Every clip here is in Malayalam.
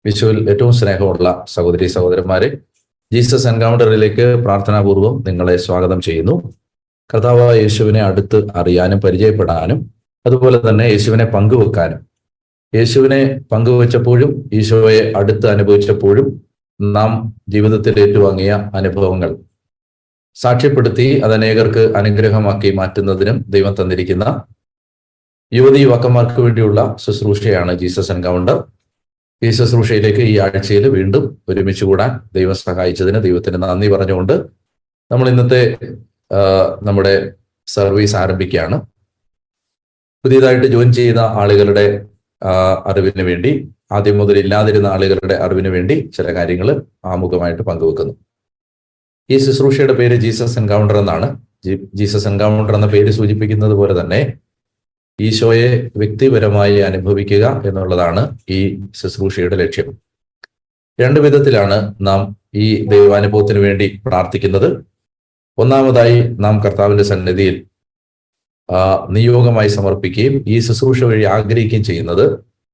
വിശുവിൽ ഏറ്റവും സ്നേഹമുള്ള സഹോദരി സഹോദരന്മാരെ ജീസസ് എൻകൗണ്ടറിലേക്ക് പ്രാർത്ഥനാപൂർവം നിങ്ങളെ സ്വാഗതം ചെയ്യുന്നു കർത്താവായ യേശുവിനെ അടുത്ത് അറിയാനും പരിചയപ്പെടാനും അതുപോലെ തന്നെ യേശുവിനെ പങ്കുവെക്കാനും യേശുവിനെ പങ്കുവെച്ചപ്പോഴും ഈശോയെ അടുത്ത് അനുഭവിച്ചപ്പോഴും നാം ജീവിതത്തിൽ ഏറ്റുവാങ്ങിയ അനുഭവങ്ങൾ സാക്ഷ്യപ്പെടുത്തി അത് അനേകർക്ക് അനുഗ്രഹമാക്കി മാറ്റുന്നതിനും ദൈവം തന്നിരിക്കുന്ന യുവതി യുവാക്കന്മാർക്ക് വേണ്ടിയുള്ള ശുശ്രൂഷയാണ് ജീസസ് എൻകൗണ്ടർ ഈ ശുശ്രൂഷയിലേക്ക് ഈ ആഴ്ചയിൽ വീണ്ടും ഒരുമിച്ച് കൂടാൻ ദൈവം സഹായിച്ചതിന് ദൈവത്തിന് നന്ദി പറഞ്ഞുകൊണ്ട് നമ്മൾ ഇന്നത്തെ നമ്മുടെ സർവീസ് ആരംഭിക്കുകയാണ് പുതിയതായിട്ട് ജോയിൻ ചെയ്ത ആളുകളുടെ അറിവിന് വേണ്ടി ആദ്യം മുതൽ ഇല്ലാതിരുന്ന ആളുകളുടെ അറിവിന് വേണ്ടി ചില കാര്യങ്ങൾ ആമുഖമായിട്ട് പങ്കുവെക്കുന്നു ഈ ശുശ്രൂഷയുടെ പേര് ജീസസ് എൻകൗണ്ടർ എന്നാണ് ജീസസ് എൻകൗണ്ടർ എന്ന പേര് സൂചിപ്പിക്കുന്നത് പോലെ തന്നെ ഈശോയെ വ്യക്തിപരമായി അനുഭവിക്കുക എന്നുള്ളതാണ് ഈ ശുശ്രൂഷയുടെ ലക്ഷ്യം രണ്ടു വിധത്തിലാണ് നാം ഈ ദൈവാനുഭവത്തിന് വേണ്ടി പ്രാർത്ഥിക്കുന്നത് ഒന്നാമതായി നാം കർത്താവിന്റെ സന്നിധിയിൽ നിയോഗമായി സമർപ്പിക്കുകയും ഈ ശുശ്രൂഷ വഴി ആഗ്രഹിക്കുകയും ചെയ്യുന്നത്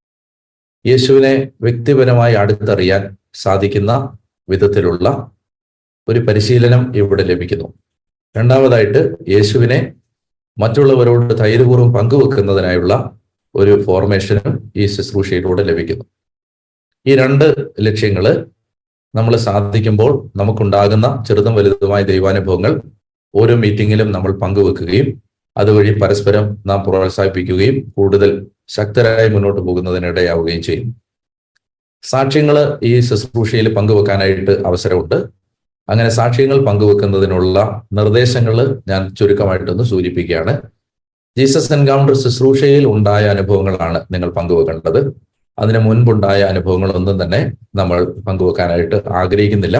യേശുവിനെ വ്യക്തിപരമായി അടുത്തറിയാൻ സാധിക്കുന്ന വിധത്തിലുള്ള ഒരു പരിശീലനം ഇവിടെ ലഭിക്കുന്നു രണ്ടാമതായിട്ട് യേശുവിനെ മറ്റുള്ളവരോട് ധൈര്യപൂർവ്വം പങ്കുവെക്കുന്നതിനായുള്ള ഒരു ഫോർമേഷനും ഈ ശുശ്രൂഷയിലൂടെ ലഭിക്കുന്നു ഈ രണ്ട് ലക്ഷ്യങ്ങൾ നമ്മൾ സാധിക്കുമ്പോൾ നമുക്കുണ്ടാകുന്ന ചെറുതും വലുതുമായ ദൈവാനുഭവങ്ങൾ ഓരോ മീറ്റിങ്ങിലും നമ്മൾ പങ്കുവെക്കുകയും അതുവഴി പരസ്പരം നാം പ്രോത്സാഹിപ്പിക്കുകയും കൂടുതൽ ശക്തരായി മുന്നോട്ട് പോകുന്നതിനിടയാവുകയും ചെയ്യും സാക്ഷ്യങ്ങൾ ഈ ശുശ്രൂഷയിൽ പങ്കുവെക്കാനായിട്ട് അവസരമുണ്ട് അങ്ങനെ സാക്ഷ്യങ്ങൾ പങ്കുവെക്കുന്നതിനുള്ള നിർദ്ദേശങ്ങൾ ഞാൻ ചുരുക്കമായിട്ടൊന്ന് സൂചിപ്പിക്കുകയാണ് ജീസസ് എൻകൗണ്ടർ ശുശ്രൂഷയിൽ ഉണ്ടായ അനുഭവങ്ങളാണ് നിങ്ങൾ പങ്കുവെക്കേണ്ടത് അതിന് മുൻപുണ്ടായ അനുഭവങ്ങളൊന്നും തന്നെ നമ്മൾ പങ്കുവെക്കാനായിട്ട് ആഗ്രഹിക്കുന്നില്ല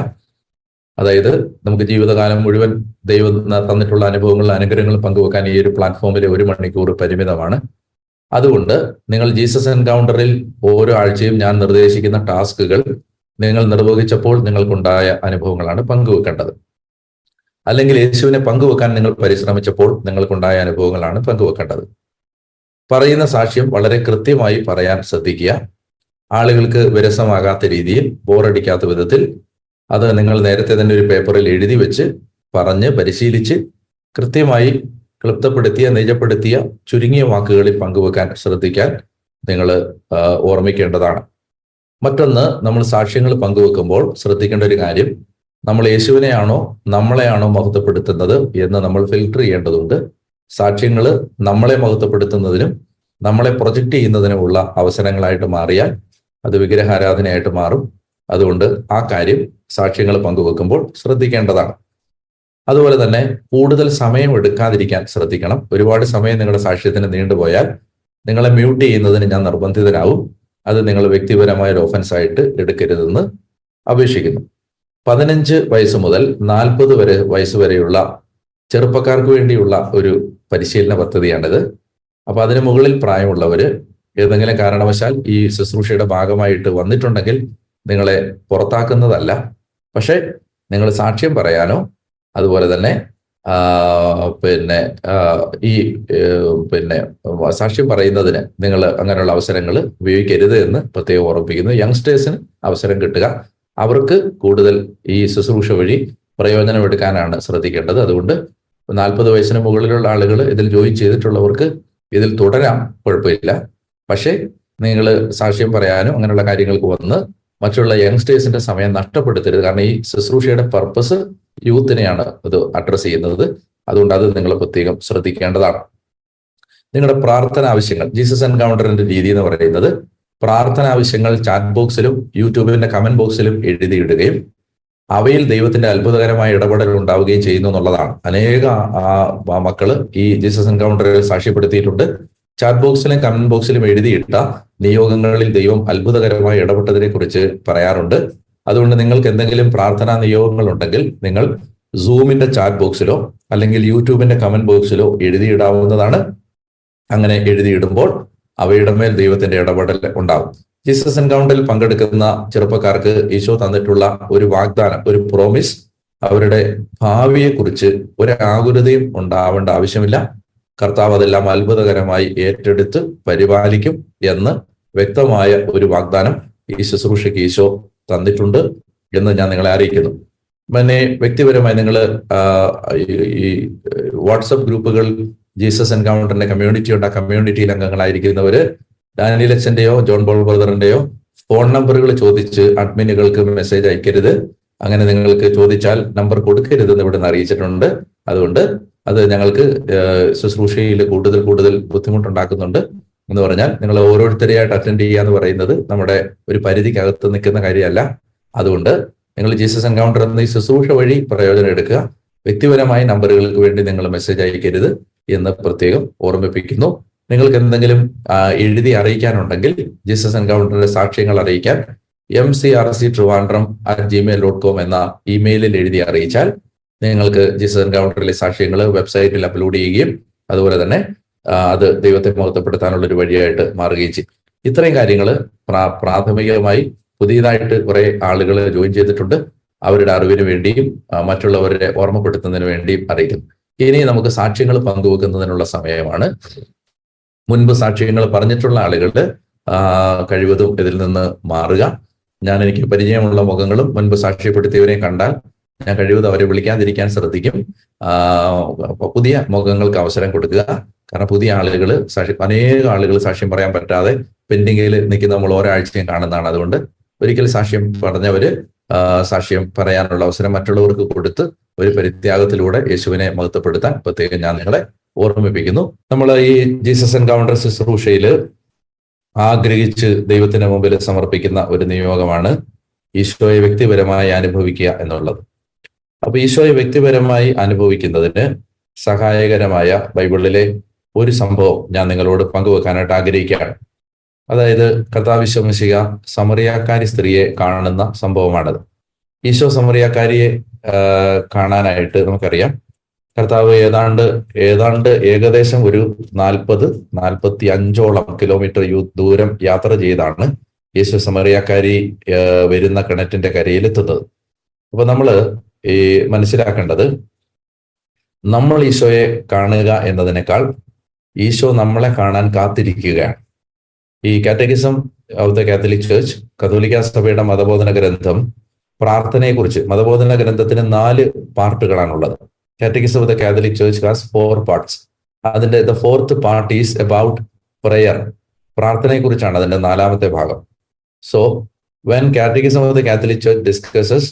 അതായത് നമുക്ക് ജീവിതകാലം മുഴുവൻ ദൈവം തന്നിട്ടുള്ള അനുഭവങ്ങളും അനുഗ്രഹങ്ങളും പങ്കുവെക്കാൻ ഈ ഒരു പ്ലാറ്റ്ഫോമിൽ ഒരു മണിക്കൂർ പരിമിതമാണ് അതുകൊണ്ട് നിങ്ങൾ ജീസസ് എൻകൗണ്ടറിൽ ഓരോ ആഴ്ചയും ഞാൻ നിർദ്ദേശിക്കുന്ന ടാസ്കുകൾ നിങ്ങൾ നിർവഹിച്ചപ്പോൾ നിങ്ങൾക്കുണ്ടായ അനുഭവങ്ങളാണ് പങ്കുവെക്കേണ്ടത് അല്ലെങ്കിൽ യേശുവിനെ പങ്കുവെക്കാൻ നിങ്ങൾ പരിശ്രമിച്ചപ്പോൾ നിങ്ങൾക്കുണ്ടായ അനുഭവങ്ങളാണ് പങ്കുവെക്കേണ്ടത് പറയുന്ന സാക്ഷ്യം വളരെ കൃത്യമായി പറയാൻ ശ്രദ്ധിക്കുക ആളുകൾക്ക് വിരസമാകാത്ത രീതിയിൽ ബോറടിക്കാത്ത വിധത്തിൽ അത് നിങ്ങൾ നേരത്തെ തന്നെ ഒരു പേപ്പറിൽ എഴുതി വെച്ച് പറഞ്ഞ് പരിശീലിച്ച് കൃത്യമായി ക്ലിപ്തപ്പെടുത്തിയ നിജപ്പെടുത്തിയ ചുരുങ്ങിയ വാക്കുകളിൽ പങ്കുവെക്കാൻ ശ്രദ്ധിക്കാൻ നിങ്ങൾ ഓർമ്മിക്കേണ്ടതാണ് മറ്റൊന്ന് നമ്മൾ സാക്ഷ്യങ്ങൾ പങ്കുവെക്കുമ്പോൾ ശ്രദ്ധിക്കേണ്ട ഒരു കാര്യം നമ്മൾ യേശുവിനെയാണോ നമ്മളെയാണോ മഹത്വപ്പെടുത്തുന്നത് എന്ന് നമ്മൾ ഫിൽട്ടർ ചെയ്യേണ്ടതുണ്ട് സാക്ഷ്യങ്ങൾ നമ്മളെ മഹത്വപ്പെടുത്തുന്നതിനും നമ്മളെ പ്രൊജക്റ്റ് ചെയ്യുന്നതിനുമുള്ള അവസരങ്ങളായിട്ട് മാറിയാൽ അത് വിഗ്രഹാരാധനയായിട്ട് മാറും അതുകൊണ്ട് ആ കാര്യം സാക്ഷ്യങ്ങൾ പങ്കുവെക്കുമ്പോൾ ശ്രദ്ധിക്കേണ്ടതാണ് അതുപോലെ തന്നെ കൂടുതൽ സമയം എടുക്കാതിരിക്കാൻ ശ്രദ്ധിക്കണം ഒരുപാട് സമയം നിങ്ങളുടെ സാക്ഷ്യത്തിന് നീണ്ടുപോയാൽ നിങ്ങളെ മ്യൂട്ട് ചെയ്യുന്നതിന് ഞാൻ നിർബന്ധിതനാവും അത് നിങ്ങൾ വ്യക്തിപരമായ ഒരു ഓഫൻസ് ആയിട്ട് എടുക്കരുതെന്ന് അപേക്ഷിക്കുന്നു പതിനഞ്ച് വയസ്സ് മുതൽ നാൽപ്പത് വരെ വയസ്സ് വരെയുള്ള ചെറുപ്പക്കാർക്ക് വേണ്ടിയുള്ള ഒരു പരിശീലന പദ്ധതിയാണിത് അപ്പൊ അതിന് മുകളിൽ പ്രായമുള്ളവര് ഏതെങ്കിലും കാരണവശാൽ ഈ ശുശ്രൂഷയുടെ ഭാഗമായിട്ട് വന്നിട്ടുണ്ടെങ്കിൽ നിങ്ങളെ പുറത്താക്കുന്നതല്ല പക്ഷെ നിങ്ങൾ സാക്ഷ്യം പറയാനോ അതുപോലെ തന്നെ പിന്നെ ഈ പിന്നെ സാക്ഷ്യം പറയുന്നതിന് നിങ്ങൾ അങ്ങനെയുള്ള അവസരങ്ങൾ ഉപയോഗിക്കരുത് എന്ന് പ്രത്യേകം ഓർമ്മിപ്പിക്കുന്നു യങ്സ്റ്റേഴ്സിന് അവസരം കിട്ടുക അവർക്ക് കൂടുതൽ ഈ ശുശ്രൂഷ വഴി പ്രയോജനമെടുക്കാനാണ് ശ്രദ്ധിക്കേണ്ടത് അതുകൊണ്ട് നാൽപ്പത് വയസ്സിന് മുകളിലുള്ള ആളുകൾ ഇതിൽ ജോയിൻ ചെയ്തിട്ടുള്ളവർക്ക് ഇതിൽ തുടരാം കുഴപ്പമില്ല പക്ഷേ നിങ്ങൾ സാക്ഷ്യം പറയാനും അങ്ങനെയുള്ള കാര്യങ്ങൾക്ക് വന്ന് മറ്റുള്ള യങ്സ്റ്റേഴ്സിന്റെ സമയം നഷ്ടപ്പെടുത്തരുത് കാരണം ഈ ശുശ്രൂഷയുടെ പർപ്പസ് യൂത്തിനെയാണ് ഇത് അഡ്രസ് ചെയ്യുന്നത് അതുകൊണ്ട് അത് നിങ്ങൾ പ്രത്യേകം ശ്രദ്ധിക്കേണ്ടതാണ് നിങ്ങളുടെ പ്രാർത്ഥന ആവശ്യങ്ങൾ ജീസസ് എൻകൗണ്ടറിന്റെ രീതി എന്ന് പറയുന്നത് പ്രാർത്ഥന ആവശ്യങ്ങൾ ചാറ്റ് ബോക്സിലും യൂട്യൂബിന്റെ കമന്റ് ബോക്സിലും എഴുതിയിടുകയും അവയിൽ ദൈവത്തിന്റെ അത്ഭുതകരമായ ഇടപെടൽ ഉണ്ടാവുകയും ചെയ്യുന്നു എന്നുള്ളതാണ് അനേക മക്കള് ഈ ജീസസ് എൻകൗണ്ടറിൽ സാക്ഷ്യപ്പെടുത്തിയിട്ടുണ്ട് ചാറ്റ് ബോക്സിലും കമന്റ് ബോക്സിലും എഴുതിയിട്ട നിയോഗങ്ങളിൽ ദൈവം അത്ഭുതകരമായി ഇടപെട്ടതിനെ കുറിച്ച് പറയാറുണ്ട് അതുകൊണ്ട് നിങ്ങൾക്ക് എന്തെങ്കിലും പ്രാർത്ഥനാ നിയോഗങ്ങൾ ഉണ്ടെങ്കിൽ നിങ്ങൾ സൂമിന്റെ ചാറ്റ് ബോക്സിലോ അല്ലെങ്കിൽ യൂട്യൂബിന്റെ കമന്റ് ബോക്സിലോ എഴുതിയിടാവുന്നതാണ് അങ്ങനെ എഴുതിയിടുമ്പോൾ അവയുടെ മേൽ ദൈവത്തിന്റെ ഇടപെടൽ ഉണ്ടാവും ജീസസ് എൻകൗണ്ടറിൽ പങ്കെടുക്കുന്ന ചെറുപ്പക്കാർക്ക് ഈശോ തന്നിട്ടുള്ള ഒരു വാഗ്ദാനം ഒരു പ്രോമിസ് അവരുടെ ഭാവിയെക്കുറിച്ച് ഒരു ആകുലതയും ഉണ്ടാവേണ്ട ആവശ്യമില്ല കർത്താവ് അതെല്ലാം അത്ഭുതകരമായി ഏറ്റെടുത്ത് പരിപാലിക്കും എന്ന് വ്യക്തമായ ഒരു വാഗ്ദാനം ഈ ശുശ്രൂഷയ്ക്ക് ഈശോ തന്നിട്ടുണ്ട് എന്ന് ഞാൻ നിങ്ങളെ അറിയിക്കുന്നു പിന്നെ വ്യക്തിപരമായി നിങ്ങൾ ഈ വാട്സപ്പ് ഗ്രൂപ്പുകൾ ജീസസ് എൻകൗണ്ടറിന്റെ കമ്മ്യൂണിറ്റി ഉണ്ട് ആ കമ്മ്യൂണിറ്റിയിൽ അംഗങ്ങളായിരിക്കുന്നവര് ഡാനിയൽ അച്ഛന്റെയോ ജോൺ ബോൾ ബ്രദറിന്റെയോ ഫോൺ നമ്പറുകൾ ചോദിച്ച് അഡ്മിനുകൾക്ക് മെസ്സേജ് അയക്കരുത് അങ്ങനെ നിങ്ങൾക്ക് ചോദിച്ചാൽ നമ്പർ കൊടുക്കരുതെന്ന് ഇവിടെ നിന്ന് അറിയിച്ചിട്ടുണ്ട് അതുകൊണ്ട് അത് ഞങ്ങൾക്ക് ശുശ്രൂഷയിൽ കൂടുതൽ കൂടുതൽ ബുദ്ധിമുട്ടുണ്ടാക്കുന്നുണ്ട് എന്ന് പറഞ്ഞാൽ നിങ്ങൾ ഓരോരുത്തരെയായിട്ട് അറ്റൻഡ് ചെയ്യുക എന്ന് പറയുന്നത് നമ്മുടെ ഒരു പരിധിക്കകത്ത് നിൽക്കുന്ന കാര്യമല്ല അതുകൊണ്ട് നിങ്ങൾ ജീസസ് എൻകൗണ്ടർ എന്ന ഈ ശുശ്രൂഷ വഴി പ്രയോജനം എടുക്കുക വ്യക്തിപരമായ നമ്പറുകൾക്ക് വേണ്ടി നിങ്ങൾ മെസ്സേജ് അയക്കരുത് എന്ന് പ്രത്യേകം ഓർമ്മിപ്പിക്കുന്നു നിങ്ങൾക്ക് എന്തെങ്കിലും എഴുതി അറിയിക്കാനുണ്ടെങ്കിൽ ജീസസ് എൻകൗണ്ടറിന്റെ സാക്ഷ്യങ്ങൾ അറിയിക്കാൻ M C R C Trivandrum at Gmail dot com എന്ന ഇമെയിലിൽ എഴുതി അറിയിച്ചാൽ നിങ്ങൾക്ക് ജീസസ് എൻകൗണ്ടറിലെ സാക്ഷ്യങ്ങൾ വെബ്സൈറ്റിൽ അപ്ലോഡ് ചെയ്യുകയും അതുപോലെ തന്നെ അത് ദൈവത്തെ മഹത്വപ്പെടുത്താനുള്ള ഒരു വഴിയായിട്ട് മാറുകയും ചെയ്യും ഇത്രയും കാര്യങ്ങൾ പ്രാഥമികമായി പുതിയതായിട്ട് കുറെ ആളുകൾ ജോയിൻ ചെയ്തിട്ടുണ്ട് അവരുടെ അറിവിന് വേണ്ടിയും മറ്റുള്ളവരെ ഓർമ്മപ്പെടുത്തുന്നതിന് വേണ്ടിയും അറിയിക്കുന്നു ഇനി നമുക്ക് സാക്ഷ്യങ്ങൾ പങ്കുവെക്കുന്നതിനുള്ള സമയമാണ് മുൻപ് സാക്ഷ്യങ്ങൾ പറഞ്ഞിട്ടുള്ള ആളുകൾ കഴിവതും ഇതിൽ നിന്ന് മാറുക ഞാൻ എനിക്ക് പരിചയമുള്ള മുഖങ്ങളും മുൻപ് സാക്ഷ്യപ്പെടുത്തിയവരെയും കണ്ടാൽ ഞാൻ കഴിവതും അവരെ വിളിക്കാതിരിക്കാൻ ശ്രദ്ധിക്കും പുതിയ മുഖങ്ങൾക്ക് അവസരം കൊടുക്കുക കാരണം പുതിയ ആളുകൾ സാക്ഷി അനേക ആളുകൾ സാക്ഷ്യം പറയാൻ പറ്റാതെ പെൻഡിങ്ങിൽ നിൽക്കുന്ന നമ്മൾ ഒരാഴ്ചയും കാണുന്നതാണ് അതുകൊണ്ട് ഒരിക്കൽ സാക്ഷ്യം പറഞ്ഞവര് സാക്ഷ്യം പറയാനുള്ള അവസരം മറ്റുള്ളവർക്ക് കൊടുത്ത് ഒരു പരിത്യാഗത്തിലൂടെ യേശുവിനെ മഹത്വപ്പെടുത്താൻ പ്രത്യേകം ഞാൻ നിങ്ങളെ ഓർമ്മിപ്പിക്കുന്നു നമ്മൾ ഈ ജീസസ് എൻകൗണ്ടർ ശുശ്രൂഷയിൽ ആഗ്രഹിച്ച് ദൈവത്തിന് മുമ്പിൽ സമർപ്പിക്കുന്ന ഒരു നിയോഗമാണ് ഈശോയെ വ്യക്തിപരമായി അനുഭവിക്കുക എന്നുള്ളത് അപ്പൊ ഈശോയെ വ്യക്തിപരമായി അനുഭവിക്കുന്നതിന് സഹായകരമായ ബൈബിളിലെ ഒരു സംഭവം ഞാൻ നിങ്ങളോട് പങ്കുവെക്കാനായിട്ട് ആഗ്രഹിക്കുകയാണ് അതായത് കഥാവിശ്വസിക സമറിയാക്കാരി സ്ത്രീയെ കാണുന്ന സംഭവമാണത് ഈശോ സമറിയാക്കാരിയെ കാണാനായിട്ട് നമുക്കറിയാം കർത്താവ് ഏതാണ്ട് ഏതാണ്ട് ഏകദേശം ഒരു നാൽപ്പത് നാൽപ്പത്തി അഞ്ചോളം കിലോമീറ്റർ ദൂരം യാത്ര ചെയ്താണ് യേശു സമറിയാക്കാരി വരുന്ന കിണറ്റിന്റെ കരയിലെത്തുന്നത് അപ്പൊ നമ്മൾ ഈ മനസ്സിലാക്കേണ്ടത് നമ്മൾ ഈശോയെ കാണുക എന്നതിനേക്കാൾ ഈശോ നമ്മളെ കാണാൻ കാത്തിരിക്കുകയാണ് ഈ catechism of the Catholic church കത്തോലിക്ക സഭയുടെ മതബോധന ഗ്രന്ഥം പ്രാർത്ഥനയെക്കുറിച്ച് മതബോധന ഗ്രന്ഥത്തിന് നാല് പാർട്ടുകളാണുള്ളത് catechism of the Catholic church has four parts അതിന്റെ the fourth part is about prayer പ്രാർത്ഥനയെക്കുറിച്ചാണ് അതിന്റെ നാലാമത്തെ ഭാഗം so when catechism of the Catholic church discusses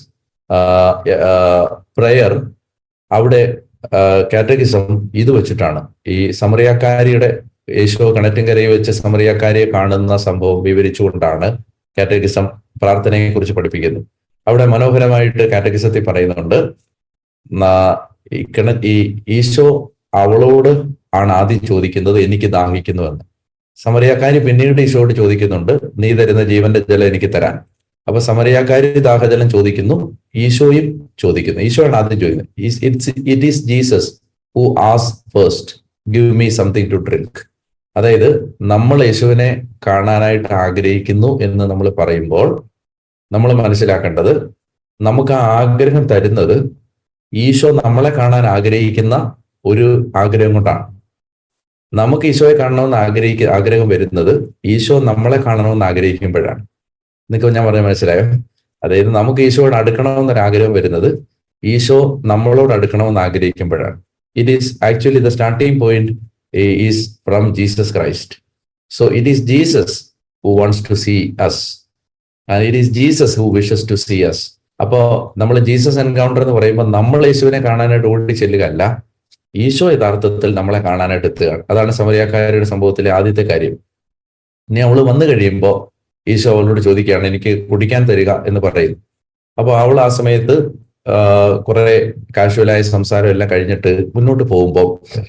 prayer അവിടെ കാറ്റഗിസം ഇത് വെച്ചിട്ടാണ് ഈ സമറിയാക്കാരിയുടെ യേശോ കിണറ്റിൻകരയിൽ വെച്ച് സമറിയാക്കാരിയെ കാണുന്ന സംഭവം വിവരിച്ചുകൊണ്ടാണ് കാറ്റഗിസം പ്രാർത്ഥനയെ കുറിച്ച് പഠിപ്പിക്കുന്നത് അവിടെ മനോഹരമായിട്ട് കാറ്റഗിസത്തിൽ പറയുന്നുണ്ട് ഈ കിണ ഈ ഈശോ അവളോട് ആണ് ആദ്യം ചോദിക്കുന്നത് എനിക്ക് ദാഹിക്കുന്നുവെന്ന് സമറിയാക്കാരി പിന്നീട് ഈശോയോട് ചോദിക്കുന്നുണ്ട് നീ തരുന്ന ജീവന്റെ ജലം എനിക്ക് തരാൻ അപ്പൊ സമറിയാക്കാരി ദാഹജലം ചോദിക്കുന്നു ഈശോയും ചോദിക്കുന്നു ഈശോയാണ് ആദ്യം ചോദിക്കുന്നത് it's it is Jesus who ആസ് first give me something to drink അതായത് നമ്മൾ യേശുവിനെ കാണാനായിട്ട് ആഗ്രഹിക്കുന്നു എന്ന് നമ്മൾ പറയുമ്പോൾ നമ്മൾ മനസ്സിലാക്കേണ്ടത് നമുക്ക് ആ ആഗ്രഹം തരുന്നത് ഈശോ നമ്മളെ കാണാൻ ആഗ്രഹിക്കുന്ന ഒരു ആഗ്രഹം കൊണ്ടാണ് നമുക്ക് ഈശോയെ കാണണമെന്ന് ആഗ്രഹിക്ക ആഗ്രഹം വരുന്നത് ഈശോ നമ്മളെ കാണണമെന്ന് ആഗ്രഹിക്കുമ്പോഴാണ് നിങ്ങൾക്ക് ഞാൻ പറഞ്ഞ മനസ്സിലായോ അതായത് നമുക്ക് ഈശോയോട് അടുക്കണമെന്നൊരു ആഗ്രഹം വരുന്നത് ഈശോ നമ്മളോട് അടുക്കണമെന്ന് ആഗ്രഹിക്കുമ്പോഴാണ് it is actually the starting point is from Jesus Christ so it is Jesus who wants to see us and it is Jesus who wishes to see us അപ്പോ നമ്മൾ ജീസസ് എൻകൗണ്ടർ എന്ന് പറയുമ്പോൾ നമ്മൾ യേശുവിനെ കാണാനായിട്ട് ഓടി ചെല്ലുകയല്ല ഈശോ യഥാർത്ഥത്തിൽ നമ്മളെ കാണാനായിട്ട് എത്തുകയാണ് അതാണ് സമരിയാക്കാരുടെ സംഭവത്തിലെ ആദ്യത്തെ കാര്യം ഇനി അവള് വന്നു കഴിയുമ്പോൾ ഈശോ അവളോട് ചോദിക്കുകയാണ് എനിക്ക് കുടിക്കാൻ തരിക എന്ന് പറയുന്നു അപ്പോൾ അവൾ ആ സമയത്ത് കുറെ കാഷ്വലായ സംസാരം എല്ലാം കഴിഞ്ഞിട്ട് മുന്നോട്ട് പോകുമ്പോൾ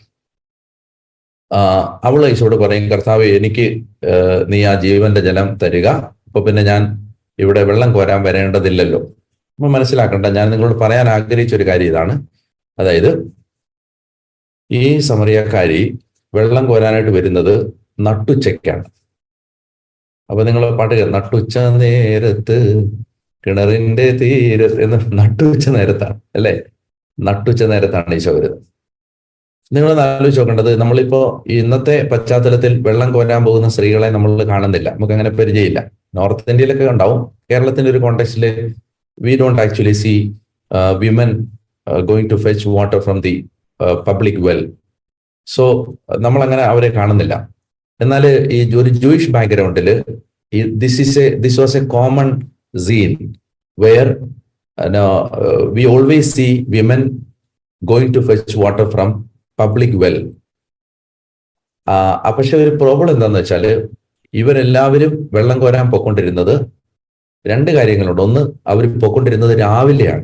അവൾ ഈശോട് പറയും കർത്താവ് എനിക്ക് നീ ആ ജീവന്റെ ജലം തരിക അപ്പൊ പിന്നെ ഞാൻ ഇവിടെ വെള്ളം കോരാൻ വരേണ്ടതില്ലല്ലോ അപ്പൊ മനസ്സിലാക്കണ്ട ഞാൻ നിങ്ങളോട് പറയാൻ ആഗ്രഹിച്ച ഒരു കാര്യം ഇതാണ് അതായത് ഈ സമറിയക്കാരി വെള്ളം കോരാനായിട്ട് വരുന്നത് നട്ടുച്ചയ്ക്കാണ് അപ്പൊ നിങ്ങൾ പാട്ട് നട്ടുച്ച നേരത്ത് കിണറിന്റെ തീരത്ത് എന്ന് നട്ടുച്ച നേരത്താണ് അല്ലെ നട്ടുച്ച നേരത്താണ് ഈശോ വരുന്നത് നിങ്ങൾ ആലോചിച്ച് നോക്കേണ്ടത് നമ്മളിപ്പോ ഇന്നത്തെ പശ്ചാത്തലത്തിൽ വെള്ളം കോരാൻ പോകുന്ന സ്ത്രീകളെ നമ്മൾ കാണുന്നില്ല നമുക്ക് അങ്ങനെ പരിചയമില്ല നോർത്ത് ഇന്ത്യയിലൊക്കെ ഉണ്ടാവും കേരളത്തിന്റെ ഒരു കോണ്ടെക്സ്റ്റിൽ we don't actually see women going to fetch water from the public well so നമ്മൾ അങ്ങനെ അവരെ കാണുന്നില്ല എന്നാൽ ഈ ഒരു ജൂയിഷ് ബാക്ക്ഗ്രൗണ്ടിൽ this is a this was a common scene where we always see women going to fetch water from public well പക്ഷെ ഒരു പ്രോബ്ലം എന്താന്ന് വെച്ചാൽ ഇവരെല്ലാവരും വെള്ളം കോരാൻ പൊക്കൊണ്ടിരുന്നത് രണ്ട് കാര്യങ്ങളുണ്ട് ഒന്ന് അവർ പൊക്കൊണ്ടിരുന്നത് രാവിലെയാണ്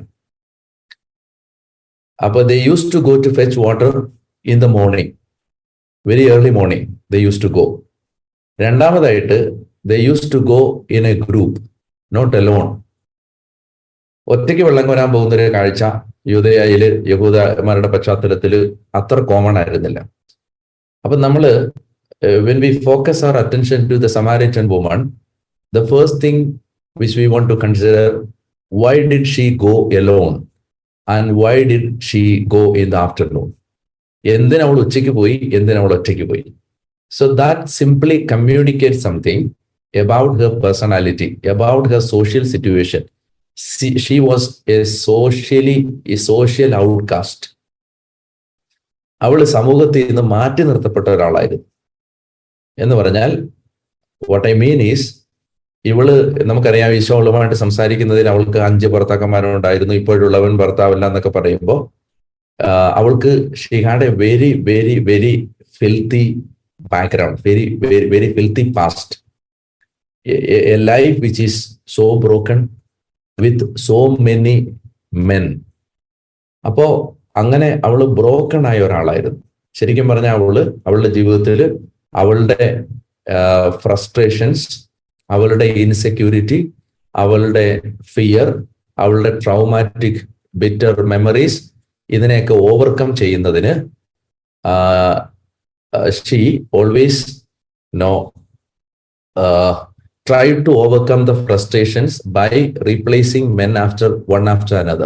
അപ്പൊ they used to go to fetch water in the morning very early morning they used to go രണ്ടാമതായിട്ട് they used to go in a group not alone ഒറ്റയ്ക്ക് വെള്ളം കോരാൻ പോകുന്ന ഒരു കാഴ്ച യൂതയായിൽ യഹൂദന്മാരുടെ പശ്ചാത്തലത്തിൽ അത്ര കോമൺ ആയിരുന്നില്ല അപ്പൊ നമ്മൾ when we focus our attention to the Samaritan woman the first thing which we want to consider why did she go alone and why did she go in the afternoon എന്തിനു അവൾ ഉച്ചയ്ക്ക് പോയി എന്തിനു അവൾ ഒറ്റയ്ക്ക് പോയി so that simply communicate something about her personality, about her social situation. She, she was a socially a social outcast. അവൾ സമൂഹത്തിൽ നിന്ന് മാറ്റി നിർത്തപ്പെട്ട ഒരാളായിരുന്നു എന്ന് പറഞ്ഞാൽ വാട്ട് ഐ മീൻ ഈസ് ഇവള് നമുക്കറിയാം ഈശോ അവളുമായിട്ട് സംസാരിക്കുന്നതിൽ അവൾക്ക് അഞ്ച് ഭർത്താക്കന്മാരുണ്ടായിരുന്നു ഇപ്പോഴുള്ളവൻ ഭർത്താവല്ല എന്നൊക്കെ പറയുമ്പോൾ അവൾക്ക് she had a very very very filthy background very very very filthy past a, life which is so broken with so many men അപ്പോ അങ്ങനെ അവള് ബ്രോക്കൺ ആയ ഒരാളായിരുന്നു ശരിക്കും പറഞ്ഞാൽ അവള് അവളുടെ ജീവിതത്തിൽ അവളുടെ ഫ്രസ്ട്രേഷൻസ് അവളുടെ ഇൻസെക്യൂരിറ്റി അവളുടെ ഫിയർ അവളുടെ ട്രൗമാറ്റിക് ബിറ്റർ മെമ്മറീസ് ഇതിനെയൊക്കെ ഓവർകം ചെയ്യുന്നതിന് she always no tried to overcome the frustrations by replacing men after one after another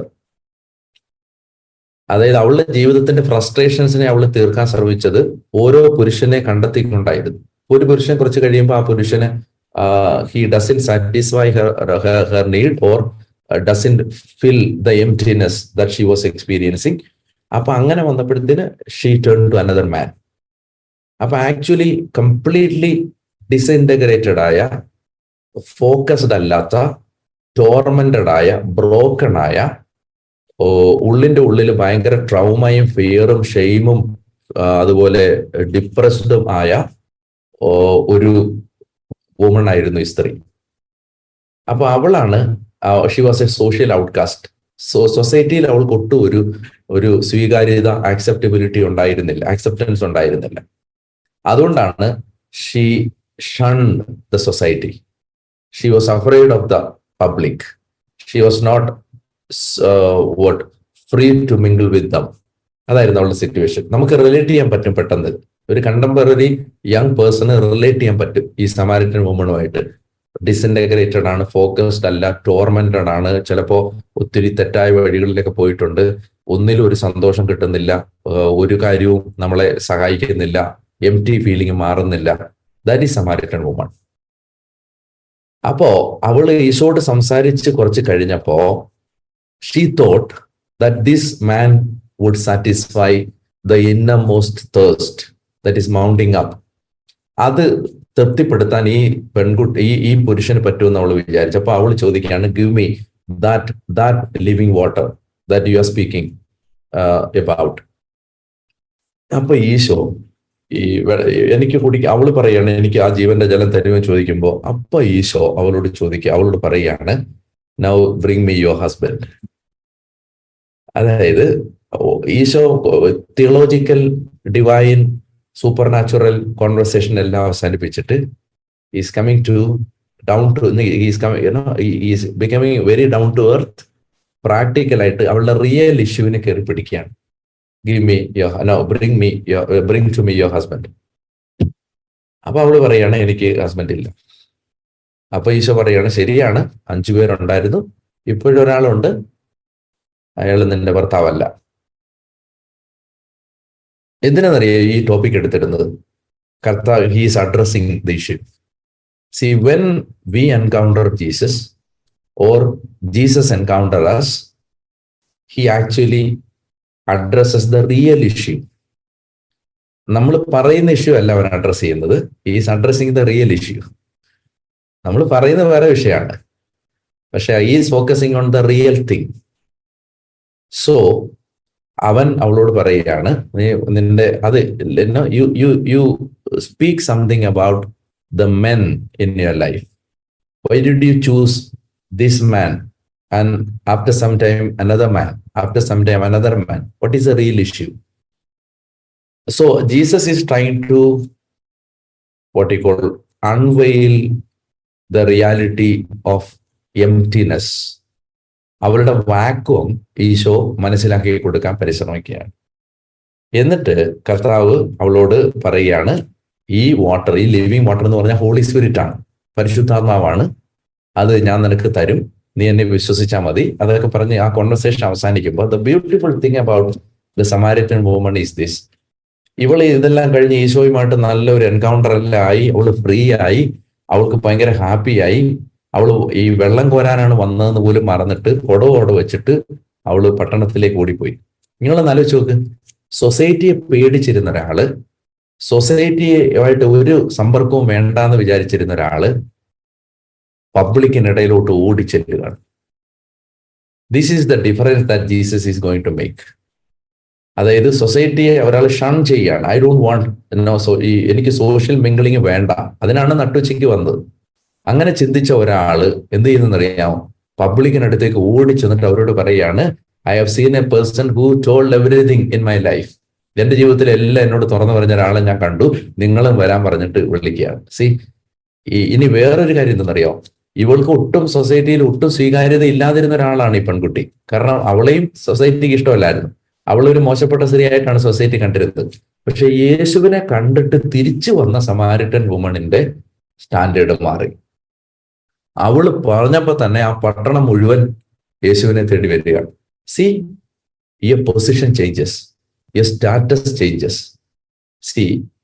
അതായത് അവളുടെ ജീവിതത്തിന്റെ ഫ്രസ്ട്രേഷൻസിനെ അവൾ തീർക്കാൻ ശ്രമിച്ചത് ഓരോ പുരുഷനെ കണ്ടെത്തിക്കൊണ്ടായിരുന്നു ഒരു പുരുഷൻ കുറച്ച് കഴിയുമ്പോൾ ആ പുരുഷന് he doesn't satisfy her need or doesn't fill the emptiness that she was experiencing അപ്പൊ അങ്ങനെ വന്നപ്പോഴത്തേന് she turn to another man അപ്പൊ ആക്ച്വലി കംപ്ലീറ്റ്ലി ഡിസിൻറ്റഗ്രേറ്റഡ് ആയ ഫോക്കസ്ഡ് അല്ലാത്ത ടോർമെന്റഡ് ആയ ബ്രോക്കൺ ആയ ഉള്ളിന്റെ ഉള്ളിൽ ഭയങ്കര ട്രൗമയും ഫിയറും ഷെയിമും അതുപോലെ ഡിപ്രസ്ഡും ആയ ഒരു വുമൺ ആയിരുന്നു ഈ സ്ത്രീ അപ്പൊ അവളാണ് she was a social outcast so സൊസൈറ്റിയിൽ അവൾക്ക് ഒട്ടും ഒരു ഒരു സ്വീകാര്യത ആക്സെപ്റ്റബിലിറ്റി ഉണ്ടായിരുന്നില്ല ആക്സെപ്റ്റൻസ് ഉണ്ടായിരുന്നില്ല അതുകൊണ്ടാണ് she shun the society she was afraid of the public she was not vote free to mingle with them അതായിരുന്നു അവളുടെ സിറ്റുവേഷൻ നമുക്ക് റിലേറ്റ് ചെയ്യാൻ പറ്റും പെട്ടെന്ന് ഒരു കണ്ടംപററി യങ് പേഴ്സണ് റിലേറ്റ് ചെയ്യാൻ പറ്റും ഈ സമാരിറ്റൻ വുമണുമായിട്ട് ഡിസിൻറ്റഗ്രേറ്റഡ് ആണ് ഫോക്കസ്ഡ് അല്ല ടോർമെന്റഡ് ആണ് ചിലപ്പോ ഒത്തിരി തെറ്റായ വഴികളിലൊക്കെ പോയിട്ടുണ്ട് ഒന്നിലും ഒരു സന്തോഷം കിട്ടുന്നില്ല ഒരു കാര്യവും നമ്മളെ സഹായിക്കുന്നില്ല എം ടി ഫീലിംഗ് മാറുന്നില്ല ദാറ്റ് ഈസ് സമാരിറ്റൻ വുമൺ അപ്പോ അവള് ഈശോട് സംസാരിച്ച് കുറച്ച് കഴിഞ്ഞപ്പോ she thought that this man would satisfy the innermost thirst that is mounting up അത് തൃപ്തിപ്പെടുത്താൻ ഈ പെൺകുട്ടി ഈ ഈ പുരുഷന് പറ്റുമെന്ന് അവൾ വിചാരിച്ചു അപ്പൊ അവൾ ചോദിക്കുകയാണ് give me that that living water that you are speaking about അപ്പൊ ഈശോ ഈ എനിക്ക് കുടി അവൾ പറയാണ് എനിക്ക് ആ ജീവന്റെ ജലം തരുമെന്ന് ചോദിക്കുമ്പോൾ അപ്പൊ ഈശോ അവളോട് ചോദിക്കുക അവളോട് പറയാണ് now bring me your husband അതായത് ഈശോ theological divine supernatural conversation എല്ലാം അവസാനിപ്പിച്ചിട്ട് is coming to down to is coming is becoming very down to earth പ്രാക്ടിക്കലായിട്ട് അവളുടെ റിയൽ ഇഷ്യൂവിനെ കയറി പിടിക്കുകയാണ് give me your no bring me your bring to me your husband അപ്പൊ അവള് പറയാണ് എനിക്ക് ഹസ്ബൻഡ് ഇല്ല അപ്പൊ ഈശോ പറയാണ് ശരിയാണ് അഞ്ചു പേരുണ്ടായിരുന്നു ഇപ്പോഴും ഒരാളുണ്ട് അയാൾ നിന്റെ ഭർത്താവല്ല എന്തിനാണെന്നറിയോ ഈ ടോപ്പിക് എടുത്തിരുന്നത് കർത്താവ് he's addressing the issue See, when we encounter Jesus or Jesus encounter us, he actually addresses the real issue. നമ്മൾ പറയുന്ന ഇഷ്യൂ അല്ല അവൻ അഡ്രസ് ചെയ്യുന്നത് is addressing the real issue നമ്മൾ പറയുന്ന വേറെ വിഷയമാണ് പക്ഷെ is focusing on the real thing so അവൻ അവളോട് പറയുകയാണ് നീ നിന്റെ അത് you you you speak something about the men in your life? Why did you choose this man and after some time another man, after some time another man? What is the real issue? So Jesus is trying to what he call unveil the reality of emptiness. അവരുടെ വാക്വം ഈശോ മനസ്സിലാക്കി കൊടുക്കാൻ പരിശ്രമിക്കുകയാണ് എന്നിട്ട് കർത്താവ് അവളോട് പറയുകയാണ് ഈ വാട്ടർ ഈ ലിവിങ് വാട്ടർ എന്ന് പറഞ്ഞാൽ ഹോളി സ്പിരിറ്റ് ആണ് പരിശുദ്ധാത്മാവാണ് അത് ഞാൻ നിനക്ക് തരും നീ എന്നെ വിശ്വസിച്ചാൽ മതി അതൊക്കെ പറഞ്ഞ് ആ കോൺവെർസേഷൻ അവസാനിക്കുമ്പോൾ the beautiful thing about the Samaritan woman is this ഇവൾ ഇതെല്ലാം കഴിഞ്ഞ് ഈശോയുമായിട്ട് നല്ലൊരു എൻകൗണ്ടർ എല്ലാം ആയി അവള് ഫ്രീ ആയി അവൾക്ക് ഭയങ്കര ഹാപ്പി ആയി അവള് ഈ വെള്ളം കോരാനാണ് വന്നതെന്ന് പോലും മറന്നിട്ട് കൊടവോടെ വെച്ചിട്ട് അവള് പട്ടണത്തിലേക്ക് ഓടിപ്പോയി നിങ്ങൾ ആലോചിച്ച് നോക്ക് സൊസൈറ്റിയെ പേടിച്ചിരുന്ന ഒരാള് സൊസൈറ്റിയുമായിട്ട് ഒരു സമ്പർക്കവും വേണ്ടാന്ന് വിചാരിച്ചിരുന്ന ഒരാള് പബ്ലിക്കിനിടയിലോട്ട് ഓടിച്ചെല്ലുകയാണ് this is the difference that Jesus is going to make അതായത് സൊസൈറ്റിയെ ഒരാൾ ഷൺ ചെയ്യാണ് I don't want no so ഈ എനിക്ക് സോഷ്യൽ മിംഗിളിങ് വേണ്ട അതിനാണ് നട്ടുച്ചയ്ക്ക് വന്നത് അങ്ങനെ ചിന്തിച്ച ഒരാള് എന്ത് ചെയ്യുന്നറിയാമോ പബ്ലിക്കിനടുത്തേക്ക് ഓടി ചെന്നിട്ട് അവരോട് പറയാണ് I have seen a person who told everything in my life എന്റെ ജീവിതത്തിൽ എല്ലാം എന്നോട് തുറന്നു പറഞ്ഞ ഒരാളെ ഞാൻ കണ്ടു നിങ്ങളും വരാൻ പറഞ്ഞിട്ട് വിളിക്കുകയാണ് സി ഇനി വേറൊരു കാര്യം എന്തെന്നറിയോ ഇവൾക്ക് ഒട്ടും സൊസൈറ്റിയിൽ ഒട്ടും സ്വീകാര്യത ഇല്ലാതിരുന്ന ഒരാളാണ് ഈ പെൺകുട്ടി കാരണം അവളെയും സൊസൈറ്റിക്ക് ഇഷ്ടമല്ലായിരുന്നു അവളൊരു മോശപ്പെട്ട സ്ത്രീയായിട്ടാണ് സൊസൈറ്റി കണ്ടിരുന്നത് പക്ഷെ യേശുവിനെ കണ്ടിട്ട് തിരിച്ചു വന്ന സമാരിട്ടൻ വുമണിന്റെ സ്റ്റാൻഡേർഡ് മാറി അവള് പറഞ്ഞപ്പോ തന്നെ ആ പട്ടണം മുഴുവൻ യേശുവിനെ തേടി വരികയാണ് സി ഈ പൊസിഷൻ ചേഞ്ചസ് ഈ സ്റ്റാറ്റസ് ചേഞ്ചസ് സി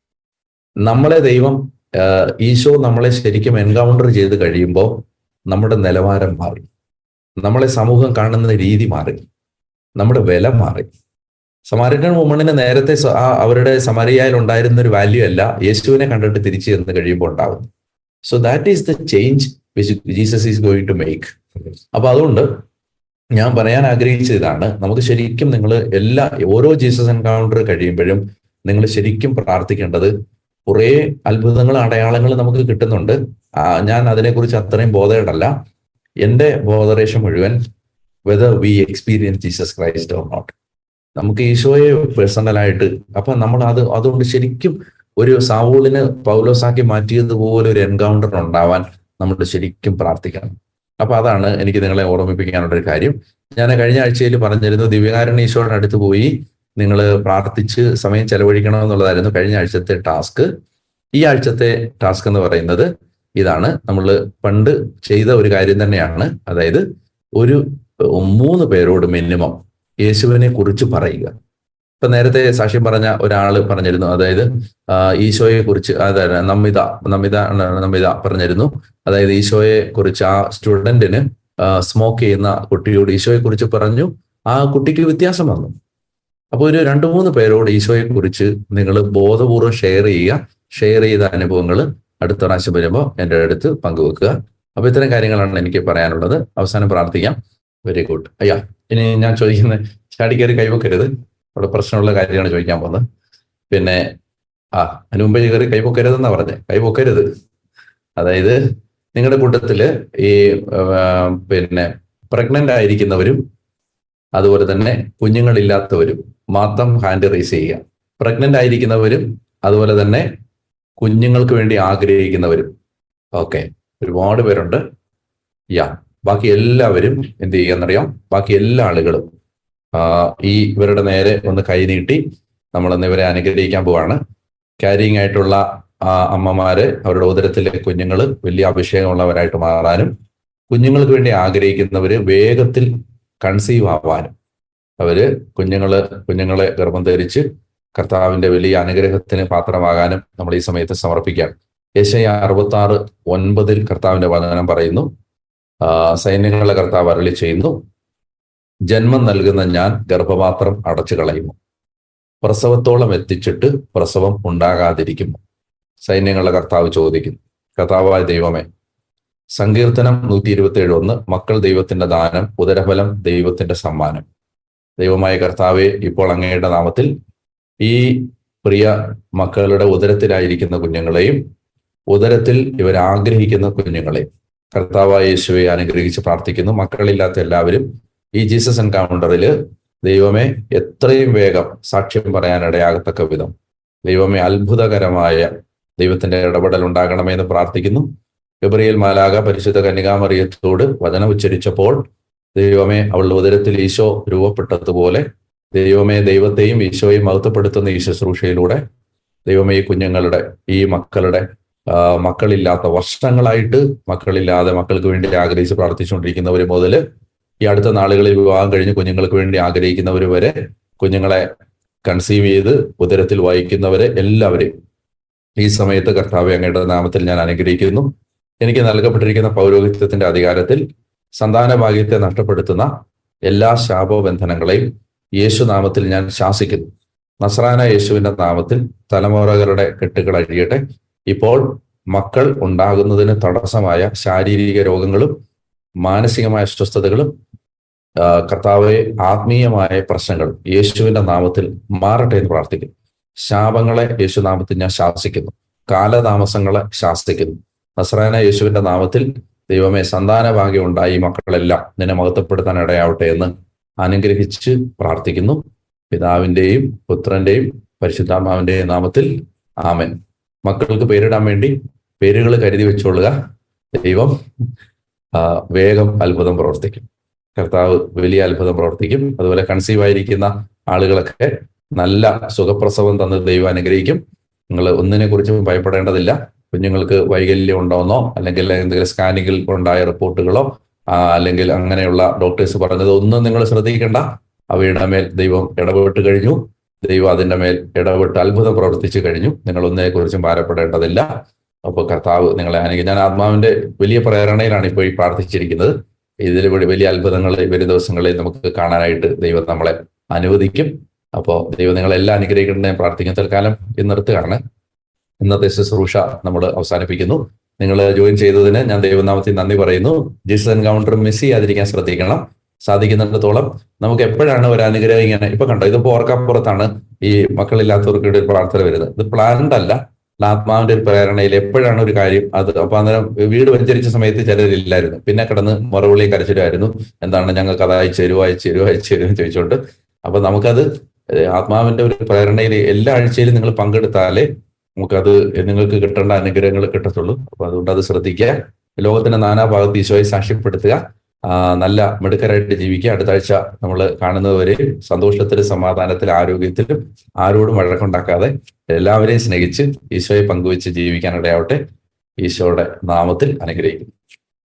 നമ്മളെ ദൈവം ഈശോ നമ്മളെ ശരിക്കും എൻകൗണ്ടർ ചെയ്ത് കഴിയുമ്പോൾ നമ്മുടെ നിലവാരം മാറി നമ്മളെ സമൂഹം കാണുന്ന രീതി മാറി നമ്മുടെ വില മാറി സമാരിറ്റൻ വുമണിന് നേരത്തെ അവരുടെ സമരിയായിൽ ഉണ്ടായിരുന്ന ഒരു വാല്യൂ അല്ല യേശുവിനെ കണ്ടിട്ട് തിരിച്ചു ചെന്ന് കഴിയുമ്പോൾ ഉണ്ടാവും so that is the change which Jesus is going to make അപ്പൊ അതുകൊണ്ട് ഞാൻ പറയാൻ ആഗ്രഹിച്ച ഇതാണ് നമുക്ക് ശരിക്കും നിങ്ങൾ എല്ലാ ഓരോ ജീസസ് എൻകൗണ്ടർ കഴിയുമ്പോഴും നിങ്ങൾ ശരിക്കും പ്രാർത്ഥിക്കേണ്ടത് കുറേ അത്ഭുതങ്ങൾ അടയാളങ്ങൾ നമുക്ക് കിട്ടുന്നുണ്ട് ഞാൻ അതിനെക്കുറിച്ച് അത്രയും ബോധേഡല്ല എൻ്റെ ബോധറേഷൻ മുഴുവൻ whether we experience Jesus Christ or not നമുക്ക് ഈശോയെ പേഴ്സണലായിട്ട് അപ്പൊ നമ്മൾ അത് അതുകൊണ്ട് ശരിക്കും ഒരു സാവൂളിന് പൗലോസാക്കി മാറ്റിയതുപോലെ ഒരു എൻകൗണ്ടർ ഉണ്ടാവാൻ നമ്മൾ ശരിക്കും പ്രാർത്ഥിക്കണം അപ്പൊ അതാണ് എനിക്ക് നിങ്ങളെ ഓർമ്മിപ്പിക്കാനുള്ള ഒരു കാര്യം ഞാൻ കഴിഞ്ഞ ആഴ്ചയിൽ പറഞ്ഞിരുന്നു ദിവ്യകാരണ ഈശോയുടെ അടുത്ത് പോയി നിങ്ങൾ പ്രാർത്ഥിച്ച് സമയം ചെലവഴിക്കണം എന്നുള്ളതായിരുന്നു കഴിഞ്ഞ ആഴ്ചത്തെ ടാസ്ക് ഈ ആഴ്ചത്തെ ടാസ്ക് എന്ന് പറയുന്നത് ഇതാണ് നമ്മൾ പണ്ട് ചെയ്ത ഒരു കാര്യം തന്നെയാണ് അതായത് ഒരു മൂന്ന് പേരോട് മിനിമം യേശുവിനെ കുറിച്ച് പറയുക ഇപ്പൊ നേരത്തെ സാക്ഷ്യം പറഞ്ഞ ഒരാൾ പറഞ്ഞിരുന്നു അതായത് ഈശോയെ കുറിച്ച് അതായത് നമിത നമിത നമിത പറഞ്ഞിരുന്നു അതായത് ഈശോയെ കുറിച്ച് ആ സ്റ്റുഡന്റിന് സ്മോക്ക് ചെയ്യുന്ന കുട്ടിയോട് ഈശോയെ കുറിച്ച് പറഞ്ഞു ആ കുട്ടിക്ക് വ്യത്യാസം വന്നു അപ്പൊ ഒരു രണ്ടു മൂന്ന് പേരോട് ഈശോയെ കുറിച്ച് നിങ്ങൾ ബോധപൂർവ്വം ഷെയർ ചെയ്യുക ഷെയർ ചെയ്ത അനുഭവങ്ങൾ അടുത്ത പ്രാവശ്യം വരുമ്പോൾ എൻ്റെ അടുത്ത് പങ്കുവെക്കുക അപ്പൊ ഇത്തരം കാര്യങ്ങളാണ് എനിക്ക് പറയാനുള്ളത് അവസാനം പ്രാർത്ഥിക്കാം വെരി ഗുഡ് അയ്യാ ഇനി ഞാൻ ചോദിക്കുന്നത് ചാടി കയറി കൈവെക്കരുത് അവിടെ പ്രശ്നമുള്ള കാര്യമാണ് ചോദിക്കാൻ പോകുന്നത് പിന്നെ ആ അതിന് മുമ്പേ കയറി കൈവെക്കരുതെന്നാ പറഞ്ഞത് കൈവെക്കരുത് അതായത് നിങ്ങളുടെ കൂട്ടത്തില് ഈ പിന്നെ പ്രഗ്നന്റ് ആയിരിക്കുന്നവരും അതുപോലെ തന്നെ കുഞ്ഞുങ്ങളില്ലാത്തവരും മാത്രം ഹാൻഡ് റൈസ് ചെയ്യുക പ്രഗ്നന്റ് ആയിരിക്കുന്നവരും അതുപോലെ തന്നെ കുഞ്ഞുങ്ങൾക്ക് വേണ്ടി ആഗ്രഹിക്കുന്നവരും ഓക്കെ ഒരുപാട് പേരുണ്ട് യാ ബാക്കി എല്ലാവരും എന്ത് ചെയ്യാന്നറിയാം ബാക്കി എല്ലാ ആളുകളും ഈ ഇവരുടെ നേരെ ഒന്ന് കൈ നീട്ടി നമ്മളൊന്ന് ഇവരെ അനുഗ്രഹിക്കാൻ പോവാണ് ക്യാരിങ് ആയിട്ടുള്ള അമ്മമാര് അവരുടെ ഉദരത്തിലെ കുഞ്ഞുങ്ങൾ വലിയ അഭിഷേകമുള്ളവരായിട്ട് മാറാനും കുഞ്ഞുങ്ങൾക്ക് വേണ്ടി ആഗ്രഹിക്കുന്നവര് വേഗത്തിൽ കൺസീവ് ആവാനും അവര് കുഞ്ഞുങ്ങള് കുഞ്ഞുങ്ങളെ ഗർഭം ധരിച്ച് കർത്താവിന്റെ വലിയ അനുഗ്രഹത്തിന് പാത്രമാകാനും നമ്മൾ ഈ സമയത്ത് സമർപ്പിക്കാം യേശയ അറുപത്തി ആറ് ഒൻപതിൽ കർത്താവിന്റെ വചനം പറയുന്നു ആ, സൈന്യങ്ങളുടെ കർത്താവ് അരളി ചെയ്യുന്നു ജന്മം നൽകുന്ന ഞാൻ ഗർഭപാത്രം അടച്ചു കളയുന്നു പ്രസവത്തോളം എത്തിച്ചിട്ട് പ്രസവം ഉണ്ടാകാതിരിക്കുമോ സൈന്യങ്ങളുടെ കർത്താവ് ചോദിക്കുന്നു കർത്താവായ ദൈവമേ സങ്കീർത്തനം നൂറ്റി ഇരുപത്തി ഏഴ് ഒന്ന് മക്കൾ ദൈവത്തിന്റെ ദാനം ഉദരഫലം ദൈവത്തിന്റെ സമ്മാനം ദൈവമായ കർത്താവെ ഇപ്പോൾ അങ്ങയുടെ നാമത്തിൽ ഈ പ്രിയ മക്കളുടെ ഉദരത്തിലായിരിക്കുന്ന കുഞ്ഞുങ്ങളെയും ഉദരത്തിൽ ഇവർ ആഗ്രഹിക്കുന്ന കുഞ്ഞുങ്ങളെയും കർത്താവായ യേശുവെ അനുഗ്രഹിച്ച് പ്രാർത്ഥിക്കുന്നു മക്കളില്ലാത്ത എല്ലാവരും ഈ ജീസസ് എൻകൗണ്ടറിൽ ദൈവമേ എത്രയും വേഗം സാക്ഷ്യം പറയാനിടയാകത്തക്ക വിധം ദൈവമേ അത്ഭുതകരമായ ദൈവത്തിന്റെ ഇടപെടൽ ഉണ്ടാകണമെന്ന് പ്രാർത്ഥിക്കുന്നു ഗബ്രിയേൽ മാലാക പരിശുദ്ധ കന്യകാമറിയത്തോട് വചനം ഉച്ചരിച്ചപ്പോൾ ദൈവമേ അവളുടെ ഉദരത്തിൽ ഈശോ രൂപപ്പെട്ടതുപോലെ ദൈവമേ ദൈവത്തെയും ഈശോയും മഹത്വപ്പെടുത്തുന്ന ഈ ശുശ്രൂഷയിലൂടെ ദൈവമേ ഈ കുഞ്ഞുങ്ങളുടെ ഈ മക്കളുടെ ആ, മക്കളില്ലാത്ത വർഷങ്ങളായിട്ട് മക്കളില്ലാതെ മക്കൾക്ക് വേണ്ടി ആഗ്രഹിച്ച് പ്രാർത്ഥിച്ചുകൊണ്ടിരിക്കുന്നവർ മുതൽ ഈ അടുത്ത നാളുകളിൽ വിവാഹം കഴിഞ്ഞ് കുഞ്ഞുങ്ങൾക്ക് വേണ്ടി ആഗ്രഹിക്കുന്നവർ വരെ കുഞ്ഞുങ്ങളെ കൺസീവ് ചെയ്ത് ഉദരത്തിൽ വഹിക്കുന്നവരെ എല്ലാവരെയും ഈ സമയത്ത് കർത്താവ് അങ്ങയുടെ നാമത്തിൽ ഞാൻ അനുഗ്രഹിക്കുന്നു എനിക്ക് നൽകപ്പെട്ടിരിക്കുന്ന പൗരോഹിത്യത്തിന്റെ അധികാരത്തിൽ സന്താന ഭാഗ്യത്തെ നഷ്ടപ്പെടുത്തുന്ന എല്ലാ ശാപബന്ധനങ്ങളെയും യേശു നാമത്തിൽ ഞാൻ ശാസിക്കുന്നു നസ്രാന യേശുവിന്റെ നാമത്തിൽ തലമുറകളുടെ കെട്ടുകൾ അഴിയട്ടെ ഇപ്പോൾ മക്കൾ ഉണ്ടാകുന്നതിന് തടസ്സമായ ശാരീരിക രോഗങ്ങളും മാനസികമായ അസ്വസ്ഥതകളും ആ, കർത്താവെ ആത്മീയമായ പ്രശ്നങ്ങൾ യേശുവിന്റെ നാമത്തിൽ മാറട്ടെ എന്ന് പ്രാർത്ഥിക്കുന്നു ശാപങ്ങളെ യേശു നാമത്തിൽ ഞാൻ ശാസിക്കുന്നു കാലതാമസങ്ങളെ ശാസിക്കുന്നു നസ്രാന യേശുവിന്റെ നാമത്തിൽ ദൈവമേ സന്താന ഭാഗ്യം ഉണ്ടായി ഈ മക്കളെല്ലാം നിന്നെ മഹത്വപ്പെടുത്താൻ ഇടയാവട്ടെ എന്ന് അനുഗ്രഹിച്ച് പ്രാർത്ഥിക്കുന്നു പിതാവിന്റെയും പുത്രന്റെയും പരിശുദ്ധാത്മാവിന്റെയും നാമത്തിൽ ആമൻ മക്കൾക്ക് പേരിടാൻ വേണ്ടി പേരുകൾ കരുതി വെച്ചുകൊള്ളുക ദൈവം ആ, വേഗം അത്ഭുതം പ്രവർത്തിക്കും കർത്താവ് വലിയ അത്ഭുതം പ്രവർത്തിക്കും അതുപോലെ കൺസീവ് ആയിരിക്കുന്ന ആളുകളൊക്കെ നല്ല സുഖപ്രസവം തന്ന് ദൈവം അനുഗ്രഹിക്കും നിങ്ങൾ ഒന്നിനെ കുറിച്ചും ഭയപ്പെടേണ്ടതില്ല കുഞ്ഞുങ്ങൾക്ക് വൈകല്യം ഉണ്ടോന്നോ അല്ലെങ്കിൽ എന്തെങ്കിലും സ്കാനിങ്ങിൽ ഉണ്ടായ റിപ്പോർട്ടുകളോ ആ, അല്ലെങ്കിൽ അങ്ങനെയുള്ള ഡോക്ടേഴ്സ് പറഞ്ഞത് ഒന്നും നിങ്ങൾ ശ്രദ്ധിക്കേണ്ട അവയുടെ മേൽ ദൈവം ഇടപെട്ട് കഴിഞ്ഞു ദൈവം അതിന്റെ മേൽ ഇടപെട്ട് അത്ഭുതം പ്രവർത്തിച്ചു കഴിഞ്ഞു നിങ്ങൾ ഒന്നിനെ കുറിച്ചും ഭാരപ്പെടേണ്ടതില്ല അപ്പോൾ കർത്താവ് നിങ്ങളെ അനുഗ്രഹിക്കും ഞാൻ ആത്മാവിന്റെ വലിയ പ്രേരണയിലാണ് ഇപ്പോൾ ഈ പ്രാർത്ഥിച്ചിരിക്കുന്നത് ഇതിൽ കൂടി വലിയ അത്ഭുതങ്ങൾ വരും ദിവസങ്ങളിൽ നമുക്ക് കാണാനായിട്ട് ദൈവം നമ്മളെ അനുവദിക്കും അപ്പോൾ ദൈവം നിങ്ങളെല്ലാം അനുഗ്രഹിക്കണമെന്ന് ഞാൻ പ്രാർത്ഥിക്കുന്നു തൽക്കാലം ഇത് നിർത്തുകയാണ് ഇന്നത്തെ ശുശ്രൂഷ നമ്മൾ അവസാനിപ്പിക്കുന്നു നിങ്ങൾ ജോയിൻ ചെയ്തതിന് ഞാൻ ദൈവനാമത്തിൽ നന്ദി പറയുന്നു ജീസസ് എൻകൗണ്ടർ മിസ് ചെയ്യാതിരിക്കാൻ ശ്രദ്ധിക്കണം സാധിക്കുന്നിടത്തോളം നമുക്ക് എപ്പോഴാണ് ഒരു അനുഗ്രഹം ഇങ്ങനെ ഇപ്പൊ കണ്ടോ ഇതിപ്പോ ഓർക്കപ്പുറത്താണ് ഈ മക്കളില്ലാത്തവർക്ക് ഒരു പ്രാർത്ഥന വരുന്നത് ഇത് പ്ലാൻഡ് അല്ല ആത്മാവിന്റെ ഒരു പ്രേരണയിൽ എപ്പോഴാണ് ഒരു കാര്യം അത് അപ്പൊ അന്നേരം വീട് വെഞ്ചരിച്ച സമയത്ത് ചിലരില്ലായിരുന്നു പിന്നെ കിടന്ന് മുറവിളി കരച്ചിലായിരുന്നു എന്താണ് ഞങ്ങൾക്ക് അത് അയച്ചു തരുമോ അയച്ചു തരുമോ അയച്ചു തരുമോ ചോദിച്ചുകൊണ്ട് അപ്പൊ നമുക്കത് ഏഹ് ആത്മാവിന്റെ ഒരു പ്രേരണയിൽ എല്ലാ ആഴ്ചയിലും നിങ്ങൾ പങ്കെടുത്താലേ നമുക്കത് നിങ്ങൾക്ക് കിട്ടേണ്ട അനുഗ്രഹങ്ങൾ കിട്ടത്തുള്ളൂ അപ്പൊ അതുകൊണ്ട് അത് ശ്രദ്ധിക്കുക ലോകത്തിന്റെ നാനാഭാഗത്ത് ഈശോയെ സാക്ഷ്യപ്പെടുത്തുക ആ, നല്ല മിടുക്കരായിട്ട് ജീവിക്കുക അടുത്ത ആഴ്ച നമ്മൾ കാണുന്നതുവരെ സന്തോഷത്തിലും സമാധാനത്തിലും ആരോഗ്യത്തിലും ആരോടും വഴക്കുണ്ടാക്കാതെ എല്ലാവരെയും സ്നേഹിച്ച് ഈശോയെ പങ്കുവെച്ച് ജീവിക്കാനിടയാവട്ടെ ഈശോയുടെ നാമത്തിൽ അനുഗ്രഹിക്കുന്നു